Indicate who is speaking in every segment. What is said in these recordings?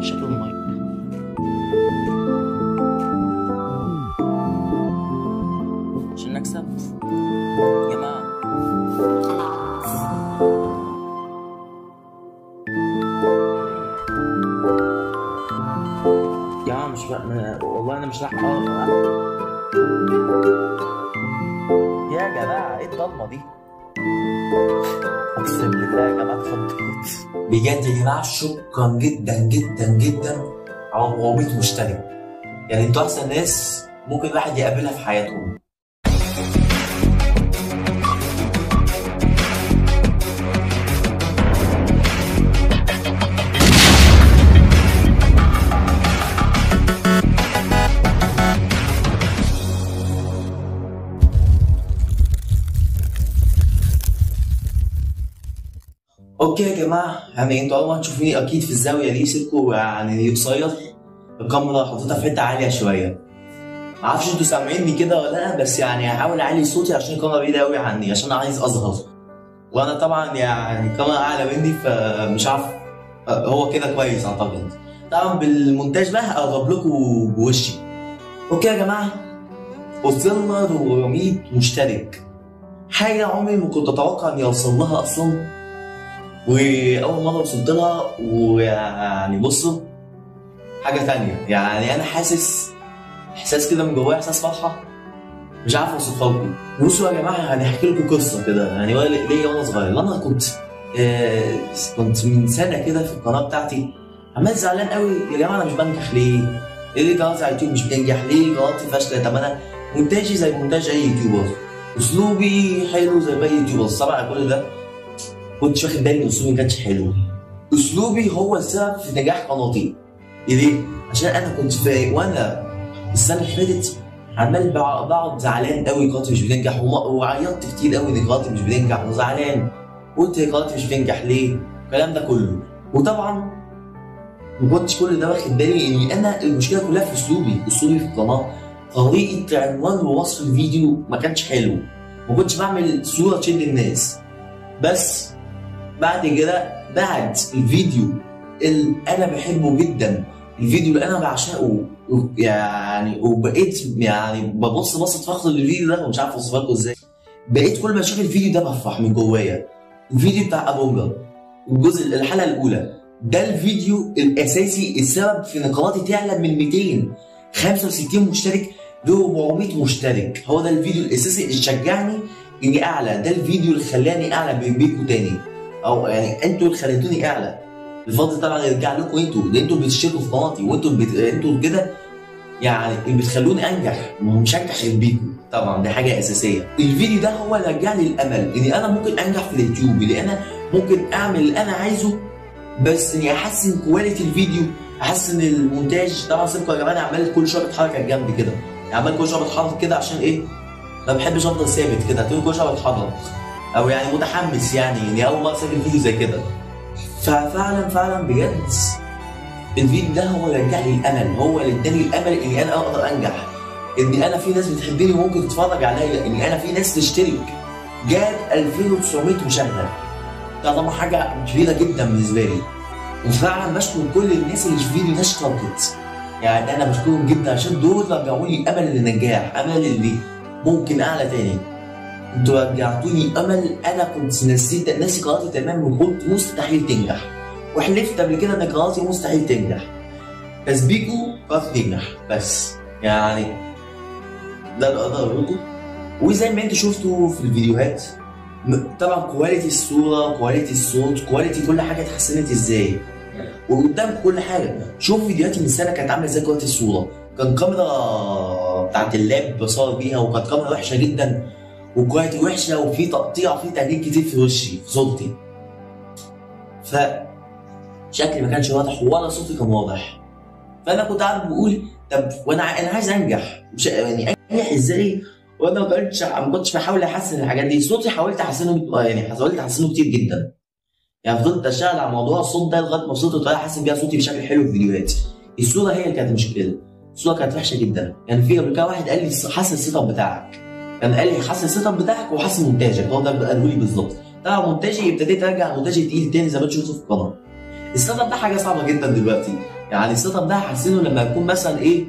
Speaker 1: شكل المايك عشان نكسب يا جماعة يا جماعة مش بقى أنا والله أنا مش راح أه يا جماعة إيه الضلمة دي؟ أقسم بالله يا جماعة اتخضيت
Speaker 2: بجد يا جماعه شكرا جدا جدا جدا على 400 مشترك يعني انتوا احسن ناس ممكن الواحد يقابلها في حياتهم اوكي يا جماعه يعني انتوا اول ما تشوفوني اكيد في الزاويه دي سيبكوا يعني قصير الكاميرا حطيتها في حته عاليه شويه معرفش انتوا سامعيني كده ولا لا بس يعني هحاول اعلي صوتي عشان الكاميرا بعيده قوي عني عشان عايز اظهر وانا طبعا يعني الكاميرا اعلى مني فمش عارف هو كده كويس اعتقد طبعا بالمونتاج بقى هقرب لكم بوشي اوكي يا جماعه وصلنا ل 400 مشترك حاجه عمري ما كنت اتوقع اني اوصل لها اصلا واول مره وصلت لها ويعني بصوا حاجه تانية يعني انا حاسس احساس كده من جوايا احساس فرحه مش عارف اوصفها لكم بصوا يا جماعه يعني احكي لكم قصه كده يعني ولا- ليا وانا صغير انا كنت آه كنت من سنه كده في القناه بتاعتي عمال زعلان قوي يا جماعه انا مش بنجح ليه؟ ليه قناتي على اليوتيوب مش بتنجح؟ ليه قناتي فاشله؟ طب انا مونتاجي زي مونتاج اي يوتيوبر اسلوبي حلو زي باقي يوتيوبرز طبعا كل ده كنتش واخد بالي ان اسلوبي ما كانش حلو اسلوبي هو السبب في نجاح قناتي ليه؟ عشان انا كنت في وانا السنه اللي فاتت عمال بع- بقعد زعلان قوي قناتي مش بتنجح وما- وعيطت كتير قوي ان قناتي مش بتنجح وزعلان قلت هي قناتي مش بتنجح ليه؟ الكلام ده كله وطبعا ما كنتش كل ده واخد بالي ان انا المشكله كلها في اسلوبي اسلوبي في القناه طريقه عنوان ووصف الفيديو ما كانش حلو ما كنتش بعمل صوره تشد الناس بس بعد كده بعد الفيديو اللي انا بحبه جدا الفيديو اللي انا بعشقه و- يعني وبقيت يعني ببص بصة فخر للفيديو ده ومش عارف اوصفها لكم ازاي بقيت كل ما اشوف الفيديو ده بفرح من جوايا الفيديو بتاع ابونجا الجزء الحلقه الاولى ده الفيديو الاساسي السبب في ان قناتي تعلى من 265 مشترك ل 400 مشترك هو ده الفيديو الاساسي اللي شجعني اني اعلى ده الفيديو اللي خلاني اعلى بين بيكم تاني او يعني انتوا اللي خليتوني اعلى الفضل طبعا يرجع لكم انتوا لان انتوا اللي بتشتركوا في قناتي وانتوا اللي بت... انتوا كده يعني اللي بتخلوني انجح ما هو مش هنجح غير بيكم طبعا دي حاجه اساسيه الفيديو ده هو اللي رجع لي الامل اني انا ممكن انجح في اليوتيوب لان انا ممكن اعمل اللي انا عايزه بس اني احسن كواليتي الفيديو احسن المونتاج طبعا سيبكم يا جماعه انا عمال كل شويه بتحرك على الجنب كده يعني عمال كل شويه بتحرك كده عشان ايه ما بحبش افضل ثابت كده هتلاقوني كل شويه بتحرك او يعني متحمس يعني اني اول مره اسجل فيديو زي كده ففعلا فعلا بجد الفيديو ده هو اللي رجع لي الامل هو اللي اداني الامل اني انا اقدر انجح ان انا في ناس بتحبني وممكن تتفرج عليا ان انا في ناس تشترك جاب 2900 مشاهده ده طبعا حاجه كبيره جدا بالنسبه لي وفعلا بشكر كل الناس اللي في الفيديو ده اشتركت يعني انا بشكرهم جدا عشان دول رجعوا لي امل للنجاح امل اللي ممكن اعلى تاني انتوا رجعتوني امل انا كنت نسيت ناسي قناتي تماما وقلت مستحيل تنجح وحلفت قبل كده ان قناتي مستحيل تنجح بس بيكو قناتي تنجح بس يعني ده اللي اقدر اقوله لكم وزي ما انتوا شفتوا في الفيديوهات م- طبعا كواليتي الصوره كواليتي الصوت كواليتي كل حاجه اتحسنت ازاي وقدام كل حاجه شوف فيديوهاتي من سنه كانت عامله ازاي كواليتي الصوره كان كاميرا بتاعت اللاب بصور بيها وكانت كاميرا وحشه جدا وكواليتي وحشه وفي تقطيع وفي تهديد كتير في وشي في صورتي ف شكلي ما كانش واضح ولا صوتي كان واضح فانا كنت قاعد بقول طب وانا ع- انا عايز انجح مش يعني انجح ازاي وانا ما كنتش ما كنتش بحاول احسن الحاجات دي صوتي حاولت احسنه يعني حاولت احسنه كتير جدا يعني فضلت اشتغل على موضوع الصوت ده لغايه ما وصلت لطريقه احسن بيها صوتي بشكل حلو في فيديوهاتي الصوره هي اللي كانت مشكله الصوره كانت وحشه جدا يعني في قبل كده واحد قال لي حسن السيت اب بتاعك كان قال لي حسن السيت اب بتاعك وحسن مونتاجك هو ده اللي قاله لي بالظبط طبعا مونتاجي ابتديت ارجع مونتاجي تقيل تاني زي ما انتوا شفتوا في القناه السيت اب ده حاجه صعبه جدا دلوقتي يعني السيت اب ده حاسينه لما يكون مثلا ايه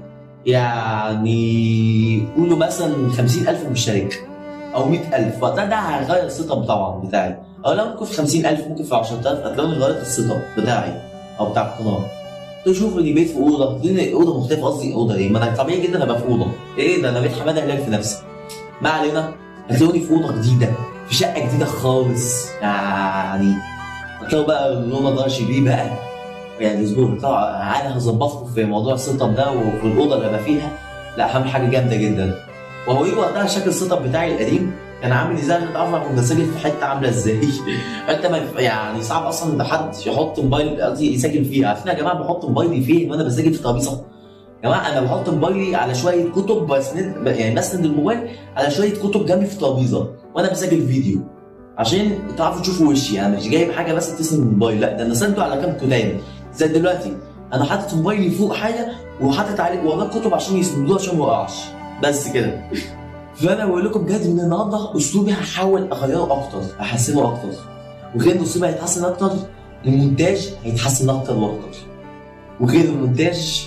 Speaker 2: يعني قولوا مثلا 50000 مشترك او 100000 فده ده هيغير السيت اب طبعا بتاعي او لو ممكن في 50000 ممكن في 10000 هتلاقوني غيرت السيت اب بتاعي او بتاع القناه تشوف اني بيت في اوضه دي اوضه مختلفه قصدي اوضه ايه ما انا طبيعي جدا ابقى في اوضه ايه ده انا بيت حماده هلال في نفسي ما علينا هتلاقوني في اوضه جديده في شقه جديده خالص يعني هتلاقوا بقى اللون ده شبيه بقى يعني الاسبوع طبعا انا هظبطكم في موضوع السيت اب ده وفي الاوضه اللي ابقى فيها لا هعمل حاجه جامده جدا وهو يجي وقتها شكل السيت اب بتاعي القديم كان عامل ازاي عشان تعرف انا كنت ساكن في حته عامله ازاي حته ما ينفع- يعني صعب اصلا ان حد يحط موبايل قصدي يسجل فيها عارفين يا جماعه بحط موبايلي فين وانا بسجل في ترابيزه يا جماعه انا بحط موبايلي على شويه كتب بسند يعني بسند الموبايل على شويه كتب جنبي في ترابيزه وانا بسجل فيديو عشان تعرفوا تشوفوا وشي يعني مش جايب حاجه بس تسند الموبايل لا ده انا سنده على كام كتاب زي دلوقتي انا حاطط موبايلي فوق حاجه وحاطط عليه وراه كتب عشان يسندوه عشان ما يقعش بس كده فانا بقول لكم بجد من النهارده اسلوبي هحاول اغيره اكتر احسنه اكتر وغير اسلوبي هيتحسن اكتر المونتاج هيتحسن اكتر واكتر وغير المونتاج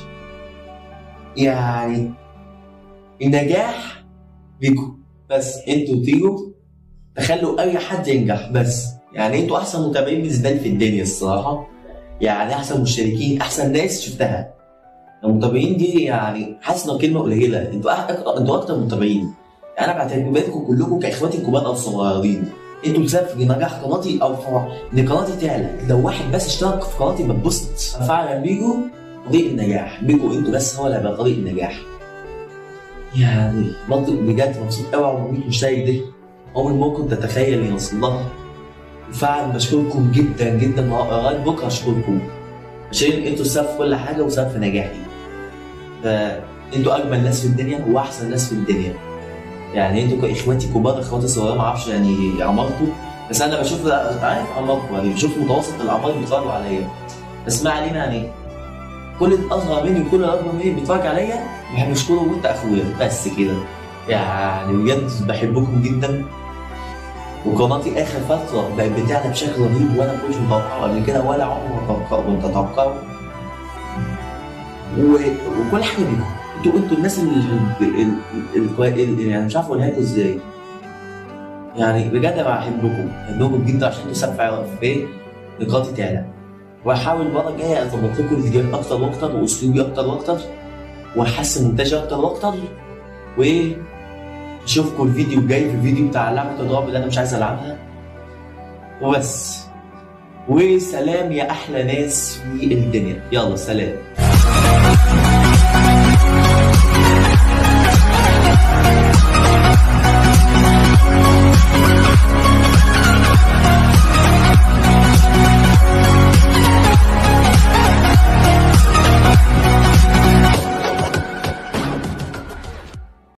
Speaker 2: يعني النجاح بيكم بس انتوا تيجوا تخلوا اي حد ينجح بس يعني انتوا احسن متابعين بالنسبه لي في الدنيا الصراحه يعني احسن مشتركين احسن ناس شفتها المتابعين دي يعني حاسس انها كلمه قليله انتوا أك... انتوا اكتر متابعين يعني انا بعتبركم كلكم كاخواتي الكبار او الصغيرين انتوا السبب في نجاح قناتي او في ان قناتي تعلى لو واحد بس اشترك في قناتي بتبسط فعلا بيجوا طريق النجاح بيجوا انتوا بس هو اللي هيبقى طريق النجاح يعني منطق بجد مبسوط قوي على 100 مشترك ده عمري ما كنت اتخيل يوصل لها فعلا بشكركم جدا جدا لغايه بكره اشكركم عشان انتوا السبب في كل حاجه وسبب في نجاحي فانتوا اجمل ناس في الدنيا واحسن ناس في الدنيا يعني انتوا كاخواتي كبار اخواتي صغيره ما اعرفش يعني عمركم بس انا بشوف عارف عمركم يعني بشوف متوسط الاعمار بيتفرجوا عليا بس ما علينا يعني كل الاصغر مني وكل الاكبر مني بيتفرج عليا بحب اشكره وانت اخويا بس كده يعني بجد بحبكم جدا وقناتي اخر فتره بقت بتعلى بشكل رهيب وانا ما كنتش متوقعه قبل كده ولا عمري ما توقع- كنت اتوقعه و- وكل حاجه بيكم انتوا انتوا الناس ال ال- ال- ال- ال- يعني مش عارف اقولها لكم ازاي يعني بجد انا بحبكم بحبكم جدا عشان انتوا سبب في نقاطي تعلى وهحاول المره الجايه اظبط لكم الفيديوهات اكتر واكتر واسلوبي اكتر واكتر واحسن مونتاجي اكتر واكتر و اشوفكم الفيديو الجاي في الفيديو بتاع لعبه الرعب اللي انا مش عايز العبها وبس وسلام يا احلى ناس في الدنيا يلا سلام